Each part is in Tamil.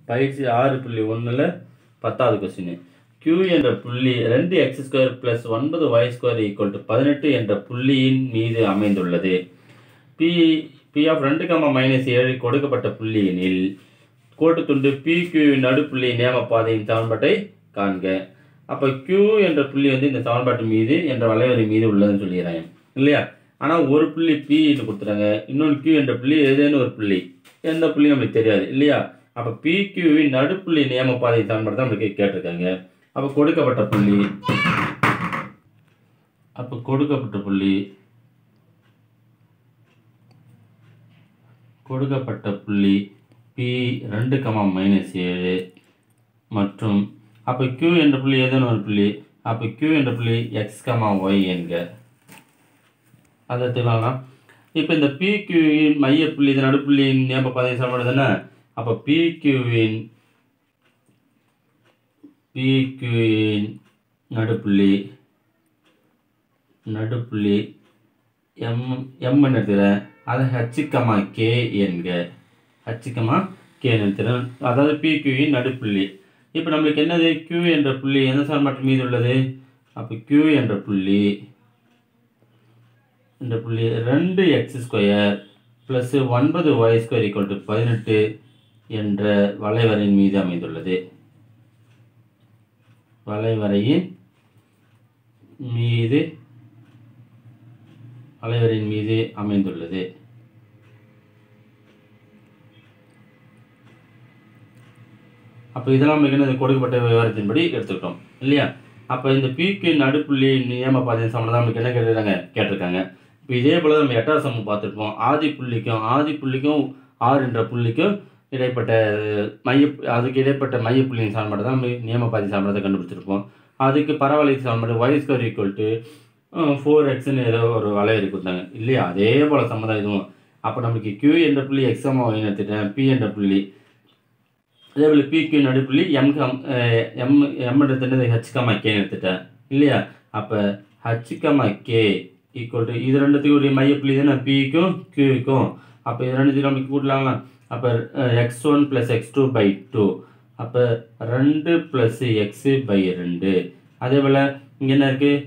பயிற்சி ஆறு புள்ளி ஒன்றில் பத்தாவது கொஸ்டின் q என்ற புள்ளி ரெண்டு எக்ஸ் ஸ்கொயர் ப்ளஸ் ஒன்பது ஒய் ஸ்கொயர் ஈக்குவல் டு பதினெட்டு என்ற புள்ளியின் மீது அமைந்துள்ளது பி பி ஆஃப் ரெண்டு கமா மைனஸ் ஏழு கொடுக்கப்பட்ட புள்ளியினில் கோட்டு துண்டு பி கியூ நடுப்புள்ளி நேம பாதையின் சமன்பாட்டை காண்க அப்போ Q என்ற புள்ளி வந்து இந்த சமன்பாட்டு மீது என்ற வளைவரை மீது உள்ளதுன்னு சொல்லிடுறாங்க இல்லையா ஆனால் ஒரு புள்ளி பின்னு கொடுத்துறாங்க இன்னொன்று Q என்ற புள்ளி ஏதேனும் ஒரு புள்ளி எந்த புள்ளி நம்மளுக்கு தெரியாது இல்லையா அப்போ பிக்யூவின் நடுப்புள்ளி நியம பாதை சமன்பாடு தான் நம்மளுக்கு கேட்டிருக்காங்க அப்போ கொடுக்கப்பட்ட புள்ளி அப்போ கொடுக்கப்பட்ட புள்ளி கொடுக்கப்பட்ட புள்ளி பி ரெண்டு கமா மைனஸ் ஏழு மற்றும் அப்போ Q என்ற புள்ளி ஏதேனும் ஒரு புள்ளி அப்போ Q என்ற புள்ளி எக்ஸ் கமா ஒய் என்க அதை எடுத்துக்கலாம் இப்போ இந்த பிக்யூவின் மைய புள்ளி இது நடுப்புள்ளியின் நியம பாதை சமன்பாடு தானே அப்போ பிக்யூவின் பிக்யூவின் நடுப்புள்ளி நடுப்புள்ளி எம் எம்னு எடுத்துக்கிறேன் அதை ஹச்சுக்கமா கே என்க ஹச்சுக்கமா கே எடுத்துக்கிறேன் அதாவது பிக்யூவின் நடுப்புள்ளி இப்போ நம்மளுக்கு என்னது Q என்ற புள்ளி எந்த சமன்பாட்டு மீது உள்ளது அப்போ Q என்ற புள்ளி இந்த புள்ளி ரெண்டு எக்ஸ் ஸ்கொயர் ப்ளஸ் ஒன்பது ஒய் ஸ்கொயர் ஈக்குவல் டு பதினெட்டு என்ற வளைவரையின் மீது அமைந்துள்ளது வளைவரையின் மீது வளைவரையின் மீது அமைந்துள்ளது அப்போ இதெல்லாம் நமக்கு என்னது கொடுக்கப்பட்ட விவரத்தின்படி எடுத்துக்கிட்டோம் இல்லையா அப்போ இந்த பிக்கு நடுப்புள்ளி நியம பாதை சமம் தான் நமக்கு என்ன கேட்டிருக்காங்க கேட்டிருக்காங்க இப்போ இதே போல் நம்ம எட்டாவது சமம் பார்த்துருப்போம் ஆதி புள்ளிக்கும் ஆதி புள்ளிக்கும் ஆறு என்ற புள்ளிக்கும் இடைப்பட்ட மைய அதுக்கு இடைப்பட்ட மைய புள்ளியின் சமன்பாடு தான் நம்ம நியம பாதை சமன்பாடத்தை கண்டுபிடிச்சிருப்போம் அதுக்கு பரவலை சமன்பாடு y square equal to four எக்ஸ்னு ஏதோ ஒரு வளையறி கொடுத்தாங்க இல்லையா அதே போல் சம்மந்தம் இதுவும் அப்போ நமக்கு Q என்ற புள்ளி எக்ஸாம் ஒய் எடுத்துட்டேன் பி என்ற புள்ளி அதே போல் பிக்கு நடுப்புள்ளி எம் கம் எம் எம்ன்றது ஹச் கமா கேன்னு எடுத்துட்டேன் இல்லையா அப்போ H comma K equal to இது ரெண்டுத்துக்கும் ஒரு மையப்புள்ளி தானே பிக்கும் கியூக்கும் அப்போ இது ரெண்டுத்தையும் நமக்கு கூட்டலாங்களா அப்போ x one plus x two by two அப்போ ரெண்டு ப்ளஸ் எக்ஸு பை ரெண்டு அதே போல் இங்கே என்ன இருக்குது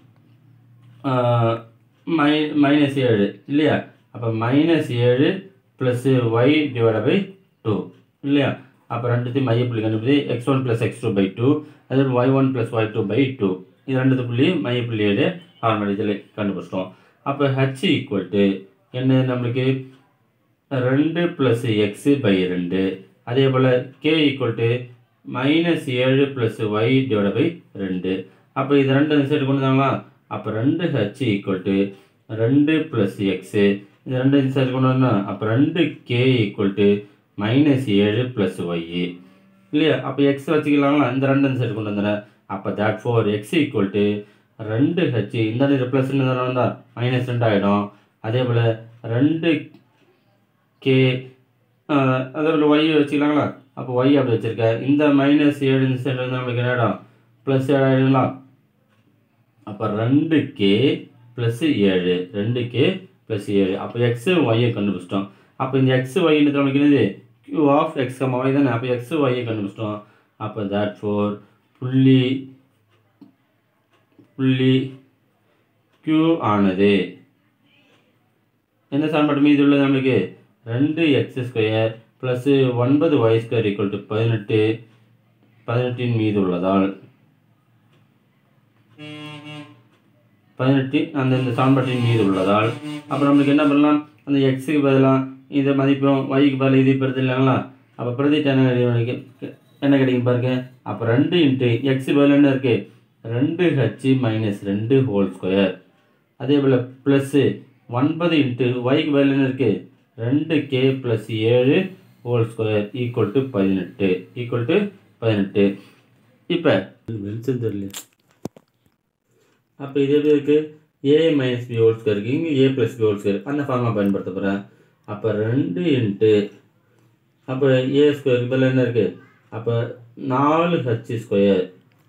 மை மைனஸ் ஏழு இல்லையா அப்போ மைனஸ் ஏழு plus y divide by two இல்லையா அப்போ ரெண்டுத்தையும் மையப்புள்ளி கண்டுபிடி x one plus x two by two அதே y one plus y two by two இது ரெண்டு புள்ளி மையப்புள்ளி ஏழு ஃபார்மல் இதில் கண்டுபிடிச்சிட்டோம் அப்போ ஹச் ஈக்குவல் டு என்ன நம்மளுக்கு ரெண்டு ப்ளஸ் எக்ஸு பை ரெண்டு அதே போல் கே ஈக்குவல் டு மைனஸ் ஏழு ப்ளஸ் ஒய் டிவைட் பை ரெண்டு அப்போ இது ரெண்டு இந்த சைடு கொண்டு வந்தாங்களா அப்போ ரெண்டு ஹச் ஈக்குவல் டு ரெண்டு ப்ளஸ் எக்ஸு இது ரெண்டு இந்த சைடு கொண்டு வந்தோம் அப்போ ரெண்டு கே ஈக்குவல் டு மைனஸ் ஏழு ப்ளஸ் ஒய் இல்லையா அப்போ எக்ஸ் வச்சுக்கலாங்களா இந்த ரெண்டு இந்த சைடு கொண்டு வந்துடுறேன் அப்போ that four x equal to ரெண்டு ஹச் இந்த இது ப்ளஸ்ன்னு தானே வந்தால் மைனஸ் ரெண்டு ஆகிடும் அதே போல் ரெண்டு கே அதே போல் ஒய் வச்சுக்கலாங்களா அப்போ ஒய் அப்படி வச்சுருக்கேன் இந்த மைனஸ் ஏழு இந்த சைடு வந்து நம்மளுக்கு என்ன ஆகிடும் ப்ளஸ் ஏழு ஆகிடுங்களா அப்போ ரெண்டு கே ப்ளஸ் ஏழு ரெண்டு கே ப்ளஸ் ஏழு அப்போ எக்ஸு ஒய்யை கண்டுபிடிச்சிட்டோம் அப்போ இந்த எக்ஸ் ஒய்னு நமக்கு என்னது Q of x comma y தானே அப்போ எக்ஸ் ஒய்யை கண்டுபிடிச்சிட்டோம் அப்போ தேட் ஃபோர் புள்ளி புள்ளி கியூ ஆனது என்ன சமன்பாடு மீது உள்ளது நம்மளுக்கு ரெண்டு எக்ஸ் ஸ்கொயர் ப்ளஸ்ஸு ஒன்பது ஒய் ஸ்கொயர் ஈக்குவல் டு பதினெட்டு பதினெட்டின் மீது உள்ளதால் பதினெட்டு அந்த இந்த சமன்பாட்டின் மீது உள்ளதால் அப்போ நம்மளுக்கு என்ன பண்ணலாம் அந்த எக்ஸுக்கு பதிலாக இதை மதிப்போம் ஒய்க்கு பதில் இது பெருது இல்லைங்களா அப்போ பிரதிட்டு என்ன கிடைக்கும் என்ன கிடைக்கும் பாருங்க அப்போ ரெண்டு இன்ட்டு எக்ஸு பதில் என்ன இருக்குது ரெண்டு ஹச்சு மைனஸ் ரெண்டு ஹோல் ஸ்கொயர் அதே போல் ப்ளஸ்ஸு ஒன்பது இன்ட்டு ஒய்க்கு பதில் என்ன இருக்குது ரெண்டு கே ப்ளஸ் ஏழு ஹோல் ஸ்கொயர் ஈக்குவல் டு பதினெட்டு ஈக்குவல் டு பதினெட்டு இப்போ வெளிச்சம் தெரியல அப்போ இது எப்படி இருக்குது A minus B whole square இருக்குது இங்கே A plus B whole square அந்த ஃபார்மாக பயன்படுத்த போகிறேன் அப்போ ரெண்டு இன்ட்டு அப்போ ஏ ஸ்கொயருக்கு பதில் என்ன இருக்குது அப்போ நாலு H square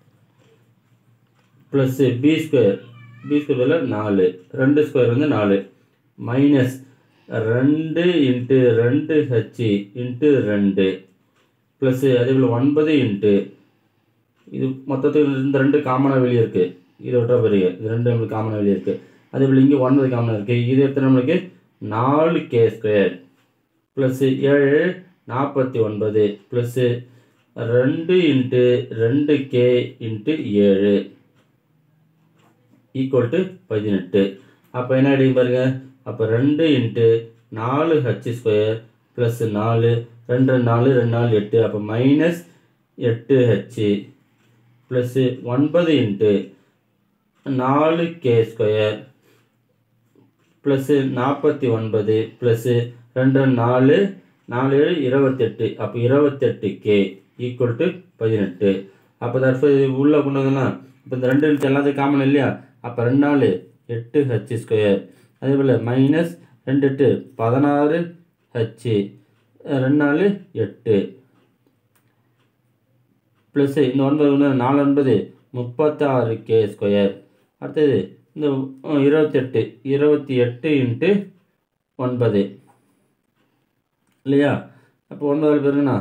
plus B square B square பதில் நாலு ரெண்டு ஸ்கொயர் வந்து நாலு மைனஸ் ரெண்டு இன்ட்டு ரெண்டு ஹச் இன்ட்டு ரெண்டு ப்ளஸ்ஸு அதே போல் ஒன்பது இன்ட்டு இது மொத்தத்தில் இந்த ரெண்டு காமனாக வெளியே இருக்குது இதை விட்டா பெரிய இது ரெண்டு நம்மளுக்கு காமனாக வெளியே இருக்குது அதே போல் இங்கே ஒன்பது காமனாக இருக்குது இது எத்தனை நம்மளுக்கு நாலு கே ஸ்கொயர் ப்ளஸ்ஸு ஏழு நாற்பத்தி ஒன்பது ப்ளஸ்ஸு ரெண்டு இன்ட்டு ரெண்டு கே இன்ட்டு ஏழு ஈக்குவல் டு பதினெட்டு அப்போ என்ன அடிங்க பாருங்க அப்போ ரெண்டு இன்ட்டு நாலு ஹச் ஸ்கொயர் ப்ளஸ் நாலு ரெண்டு ரெண்டு நாலு ரெண்டு நாலு எட்டு அப்போ மைனஸ் எட்டு ஹச்சு ப்ளஸ்ஸு ஒன்பது இன்ட்டு நாலு கே ஸ்கொயர் ப்ளஸ்ஸு நாற்பத்தி ஒன்பது ப்ளஸ்ஸு ரெண்டு ரெண்டு நாலு நாலு ஏழு இருபத்தெட்டு அப்போ இருபத்தெட்டு கே ஈக்குவல் டு பதினெட்டு அப்போ தர்ஃபு உள்ளே கொண்டு வந்தோம்னா இப்போ இந்த ரெண்டு இன்ட்டு எல்லாத்தையும் காமன் இல்லையா அப்போ ரெண்டு நாலு எட்டு ஹச் ஸ்கொயர் அதே போல் மைனஸ் ரெண்டு எட்டு பதினாறு ஹச்சு ரெண்டு நாலு எட்டு ப்ளஸ்ஸு இந்த ஒன்பது ஒன்று நாலு ஒன்பது முப்பத்தாறு கே ஸ்கொயர் அடுத்தது இந்த அஹ், இருபத்தெட்டு இருபத்தி எட்டு இன்ட்டு ஒன்பது இல்லையா அப்போ ஒன்பது பேருங்கண்ணா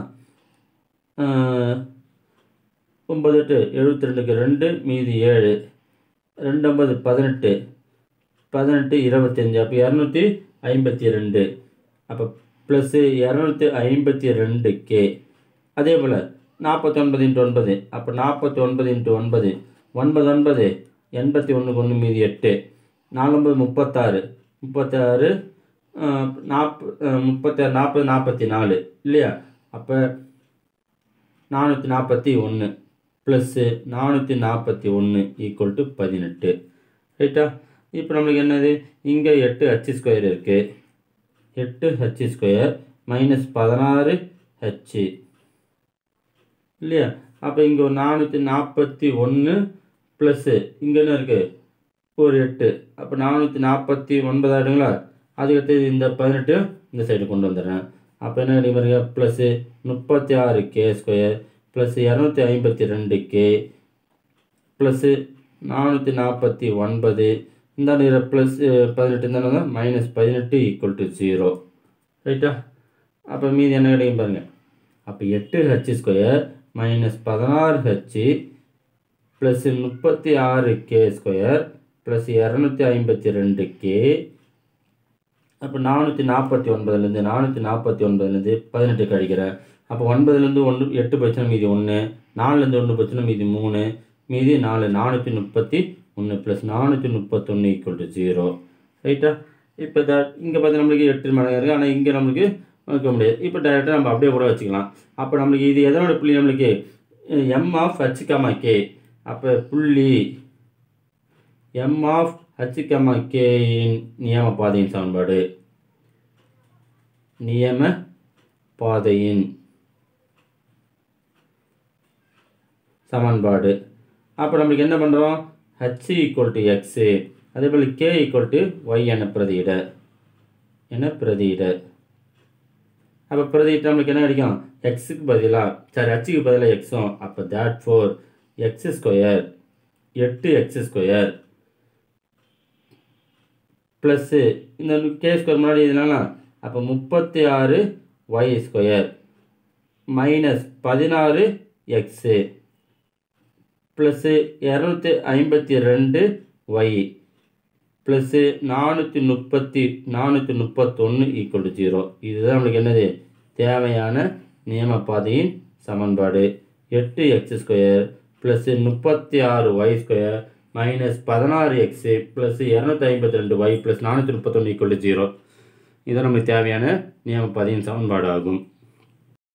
ஒம்பது எட்டு எழுபத்தி ரெண்டுக்கு ரெண்டு மீதி ஏழு ரெண்டு ஒன்பது பதினெட்டு பதினெட்டு இருபத்தஞ்சி அப்போ இரநூத்தி ஐம்பத்தி ரெண்டு அப்போ ப்ளஸ்ஸு இரநூத்தி ஐம்பத்தி ரெண்டு கே அதே போல் நாற்பத்தி ஒன்பது இன்ட்டு ஒன்பது அப்போ நாற்பத்தி ஒன்பது இன்ட்டு ஒன்பது ஒன்பது ஒன்பது எண்பத்தி ஒன்றுக்கு ஒன்று மீதி எட்டு நாலொம்பது முப்பத்தாறு முப்பத்தாறு நாற்ப முப்பத்தாறு நாற்பது நாற்பத்தி நாலு இல்லையா அப்போ நானூற்றி நாற்பத்தி ஒன்று ப்ளஸ்ஸு நானூற்றி நாற்பத்தி ஒன்று ஈக்குவல் டு பதினெட்டு ரைட்டா இப்போ நம்மளுக்கு என்னது இங்கே எட்டு ஹச் ஸ்கொயர் இருக்குது எட்டு ஹச் ஸ்கொயர் மைனஸ் பதினாறு ஹச்சு இல்லையா அப்போ இங்கே ஒரு நானூற்றி நாற்பத்தி ஒன்று ப்ளஸ்ஸு இங்கே என்ன இருக்குது ஒரு எட்டு அப்போ நானூற்றி நாற்பத்தி ஒன்பது ஆகிடுங்களா அதுக்கடுத்து இந்த பதினெட்டு இந்த சைடு கொண்டு வந்துடுறேன் அப்போ என்ன கிடைக்கும் பாருங்க ப்ளஸ்ஸு முப்பத்தி ஆறு கே ஸ்கொயர் ப்ளஸ் இரநூத்தி ஐம்பத்தி ரெண்டு கே ப்ளஸ்ஸு நானூற்றி நாற்பத்தி ஒன்பது இந்த நேர ப்ளஸ் பதினெட்டு இந்த மைனஸ் பதினெட்டு ஈக்குவல் டு ஜீரோ ரைட்டா அப்போ மீதி என்ன கிடைக்கும் பாருங்க அப்போ எட்டு ஹச் ஸ்கொயர் மைனஸ் பதினாறு ஹச்சு ப்ளஸ் முப்பத்தி ஆறு கே ஸ்கொயர் ப்ளஸ் இரநூத்தி ஐம்பத்தி ரெண்டு கே அப்போ நானூற்றி நாற்பத்தி ஒன்பதுலேருந்து நானூற்றி நாற்பத்தி ஒன்பதுலேருந்து பதினெட்டு கழிக்கிறேன் அப்போ ஒன்பதுலேருந்து ஒன்று எட்டு போச்சுன்னா மீதி ஒன்று நாலுலேருந்து ஒன்று போச்சுன்னா மீதி மூணு மீதி நாலு நானூற்றி முப்பத்தி ஒன்று ப்ளஸ் நானூற்றி முப்பத்தொன்று ஈக்குவல் டு ஜீரோ ரைட்டா இப்போ த இங்கே பார்த்து நம்மளுக்கு எட்டு மடங்கு இருக்குது ஆனால் இங்கே நம்மளுக்கு வைக்க முடியாது இப்போ டேரெக்டாக நம்ம அப்படியே கூட வச்சுக்கலாம் அப்போ நம்மளுக்கு இது எதனோட புள்ளி நம்மளுக்கு M of H comma K அப்போ புள்ளி எம் ஆஃப் ஹச் கமா கேயின் நியம பாதையின் சமன்பாடு நியம பாதையின் சமன்பாடு அப்போ நம்மளுக்கு என்ன பண்ணுறோம் ஹச் ஈக்குவல் டு எக்ஸு அதே போல் கே ஈக்குவல் டு ஒய் என பிரதியிட என பிரதியிட அப்போ பிரதியிட்ட நம்மளுக்கு என்ன கிடைக்கும் எக்ஸுக்கு பதிலாக சாரி ஹச்சுக்கு பதிலாக எக்ஸும் அப்போ தேட் ஃபோர் எக்ஸ் ஸ்கொயர் எட்டு எக்ஸ் ஸ்கொயர் ப்ளஸ்ஸு இந்த கே ஸ்கொயர் முன்னாடி இதனால அப்போ முப்பத்தி ஆறு ஒய் ஸ்கொயர் மைனஸ் பதினாறு எக்ஸு ப்ளஸ்ஸு இரநூத்தி ஐம்பத்தி ரெண்டு ஒய் ப்ளஸ்ஸு நானூற்றி முப்பத்தி நானூற்றி முப்பத்தொன்று ஈக்குவல் டு ஜீரோ இதுதான் நம்மளுக்கு என்னது தேவையான நியமப்பாதையின் சமன்பாடு எட்டு எக்ஸ் ஸ்கொயர் ப்ளஸ்ஸு முப்பத்தி ஆறு ஒய் ஸ்கொயர் மைனஸ் பதினாறு எக்ஸு ப்ளஸ் இரநூத்தி ஐம்பத்தி ரெண்டு ஒய் ப்ளஸ் நானூற்றி முப்பத்தொன்று ஈக்குவல் டு ஜீரோ இதுதான் நமக்கு தேவையான நியமப்பாதையின் சமன்பாடு ஆகும்